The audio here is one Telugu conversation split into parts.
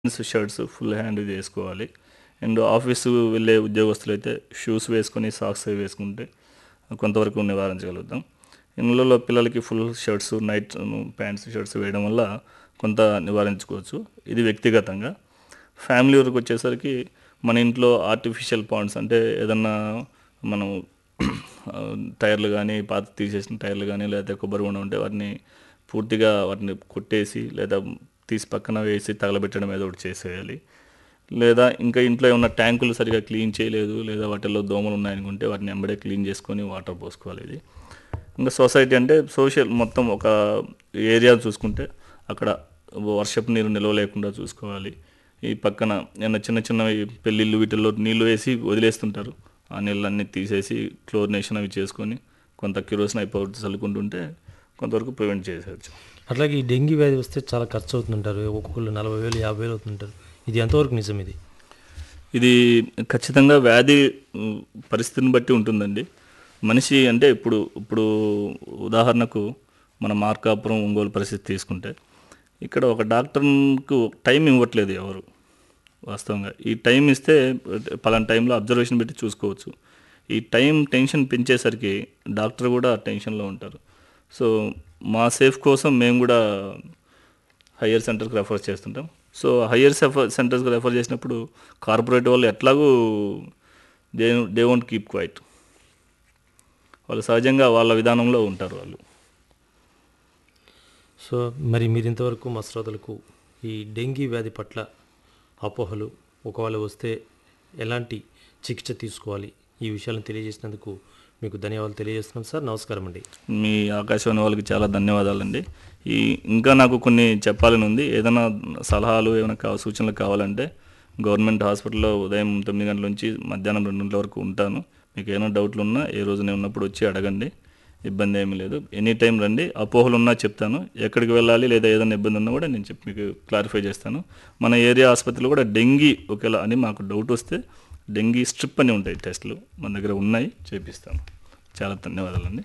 జీన్స్ షర్ట్స్ ఫుల్ హ్యాండ్ చేసుకోవాలి అండ్ ఆఫీసు వెళ్ళే ఉద్యోగస్తులు అయితే షూస్ వేసుకొని సాక్స్ వేసుకుంటే కొంతవరకు నివారించగలుగుతాం ఇందులో పిల్లలకి full shirts night pants shirts వేయడం వల్ల కొంత నివారించుకోవచ్చు ఇది వ్యక్తిగతంగా ఫ్యామిలీ వరకు వచ్చేసరికి మన ఇంట్లో ఆర్టిఫిషియల్ పాండ్స్ అంటే ఏదన్నా మనం ఆ, టైర్లు కానీ పాత తీసేసిన టైర్లు కానీ లేదా కొబ్బరి ఉండ ఉంటే వాటిని పూర్తిగా వాటిని కొట్టేసి లేదా తీసి పక్కన వేసి తగలబెట్టడం ఏదో ఒకటి చేసేయాలి లేదా ఇంకా ఇంట్లో ఏమన్నా ట్యాంకులు సరిగా క్లీన్ చేయలేదు లేదా వాటిల్లో దోమలు ఉన్నాయనుకుంటే వాటిని ఎంబడే క్లీన్ చేసుకొని వాటర్ పోసుకోవాలి ఇది ఇంకా సొసైటీ అంటే సోషల్ మొత్తం ఒక ఏరియా చూసుకుంటే అక్కడ వర్షపు నీరు నిల్వ లేకుండా చూసుకోవాలి ఈ పక్కన ఏమైనా చిన్న చిన్నవి పెళ్ళిళ్ళు వీటిల్లో నీళ్లు వేసి వదిలేస్తుంటారు ఆ నీళ్ళన్నీ తీసేసి క్లోరినేషన్ అవి చేసుకొని కొంత కిరోసిన్ అయిపోతుంది చల్లుకుంటుంటే కొంతవరకు ప్రివెంట్ చేసేయచ్చు అట్లాగే ఈ డెంగీ వ్యాధి వస్తే చాలా ఖర్చు అవుతుంటారు ఒక్కొక్కరు నలభై వేలు యాభై వేలు అవుతుంటారు ఇది ఎంతవరకు నిజం ఇది ఇది ఖచ్చితంగా వ్యాధి ఉమ్, పరిస్థితిని బట్టి ఉంటుందండి మనిషి అంటే ఇప్పుడు ఇప్పుడు ఉదాహరణకు మన మార్కాపురం ఒంగోలు పరిస్థితి తీసుకుంటే ఇక్కడ ఒక డాక్టర్కు టైం ఇవ్వట్లేదు ఎవరు వాస్తవంగా ఈ టైం ఇస్తే పలానా టైంలో అబ్జర్వేషన్ పెట్టి చూసుకోవచ్చు ఈ టైం టెన్షన్ పెంచేసరికి డాక్టర్ కూడా టెన్షన్లో ఉంటారు సో మా సేఫ్ కోసం మేము కూడా హయ్యర్ సెంటర్కి రెఫర్ చేస్తుంటాం సో హయ్యర్ సెంటర్స్కి రెఫర్ చేసినప్పుడు కార్పొరేట్ వాళ్ళు ఎట్లాగూ they they won't keep quiet వాళ్ళు సహజంగా వాళ్ళ విధానంలో ఉంటారు వాళ్ళు సో మరి మీరు ఇంతవరకు మా శ్రోతలకు ఈ డెంగీ వ్యాధి పట్ల అపోహలు ఒకవేళ వస్తే ఎలాంటి చికిత్స తీసుకోవాలి ఈ విషయాలను తెలియజేసినందుకు మీకు ధన్యవాదాలు తెలియజేస్తున్నాం సార్ నమస్కారం అండి మీ ఆకాశవాణి వాళ్ళకి చాలా ధన్యవాదాలండి ఈ ఇంకా నాకు కొన్ని చెప్పాలని ఉంది ఏదైనా సలహాలు ఏమైనా కావ సూచనలు కావాలంటే గవర్నమెంట్ హాస్పిటల్లో ఉదయం తొమ్మిది గంటల నుంచి మధ్యాహ్నం రెండు గంటల వరకు ఉంటాను మీకు ఏమైనా డౌట్లు ఉన్నా ఏ రోజు నేను ఉన్నప్పుడు వచ్చి అడగండి ఇబ్బంది ఏమీ లేదు ఎనీ టైం రండి అపోహలు ఉన్నా చెప్తాను ఎక్కడికి వెళ్ళాలి లేదా ఏదైనా ఇబ్బంది ఉన్నా కూడా నేను చెప్పి మీకు క్లారిఫై చేస్తాను మన ఏరియా ఆసుపత్రిలో కూడా డెంగీ ఒకేలా అని మాకు డౌట్ వస్తే డెంగీ స్ట్రిప్ అని ఉంటాయి టెస్టులు మన దగ్గర ఉన్నాయి చేపిస్తాను చాలా ధన్యవాదాలండి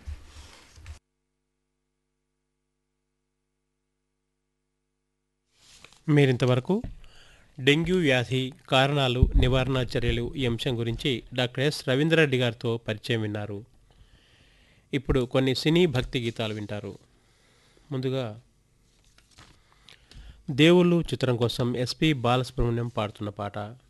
మీరింతవరకు డెంగ్యూ వ్యాధి కారణాలు నివారణ చర్యలు ఈ అంశం గురించి డాక్టర్ ఎస్ రవీంద్రరెడ్డి గారితో పరిచయం విన్నారు ఇప్పుడు కొన్ని సినీ భక్తి గీతాలు వింటారు ముందుగా దేవుళ్ళు చిత్రం కోసం ఎస్పి బాలసుబ్రహ్మణ్యం పాడుతున్న పాట